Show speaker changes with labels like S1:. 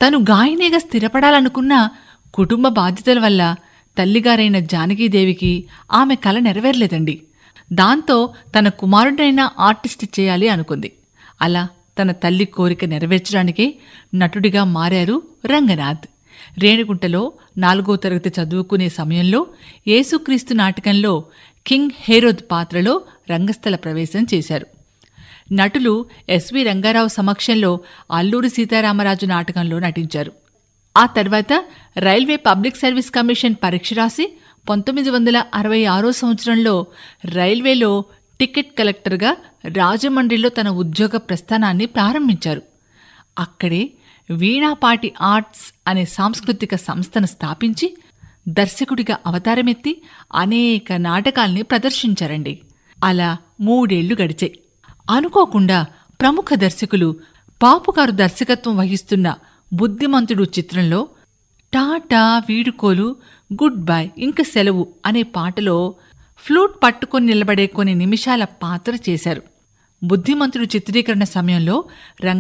S1: తను గాయనిగా స్థిరపడాలనుకున్న కుటుంబ బాధ్యతల వల్ల తల్లిగారైన జానకీదేవికి ఆమె కల నెరవేరలేదండి దాంతో తన కుమారుడైన ఆర్టిస్ట్ చేయాలి అనుకుంది అలా తన తల్లి కోరిక నెరవేర్చడానికే నటుడిగా మారారు రంగనాథ్ రేణిగుంటలో నాలుగో తరగతి చదువుకునే సమయంలో యేసుక్రీస్తు నాటకంలో కింగ్ హేరోద్ పాత్రలో రంగస్థల ప్రవేశం చేశారు నటులు ఎస్వి రంగారావు సమక్షంలో అల్లూరి సీతారామరాజు నాటకంలో నటించారు ఆ తర్వాత రైల్వే పబ్లిక్ సర్వీస్ కమిషన్ పరీక్ష రాసి పంతొమ్మిది వందల అరవై ఆరో సంవత్సరంలో రైల్వేలో టికెట్ కలెక్టర్గా రాజమండ్రిలో తన ఉద్యోగ ప్రస్థానాన్ని ప్రారంభించారు అక్కడే వీణాపాటి ఆర్ట్స్ అనే సాంస్కృతిక సంస్థను స్థాపించి దర్శకుడిగా అవతారమెత్తి అనేక నాటకాల్ని ప్రదర్శించారండి అలా మూడేళ్లు గడిచాయి అనుకోకుండా ప్రముఖ దర్శకులు పాపుగారు దర్శకత్వం వహిస్తున్న బుద్ధిమంతుడు చిత్రంలో టాటా వీడుకోలు గుడ్ బై ఇంక సెలవు అనే పాటలో ఫ్లూట్ పట్టుకొని నిలబడే కొన్ని నిమిషాల పాత్ర చేశారు బుద్ధిమంతుడు చిత్రీకరణ సమయంలో రంగ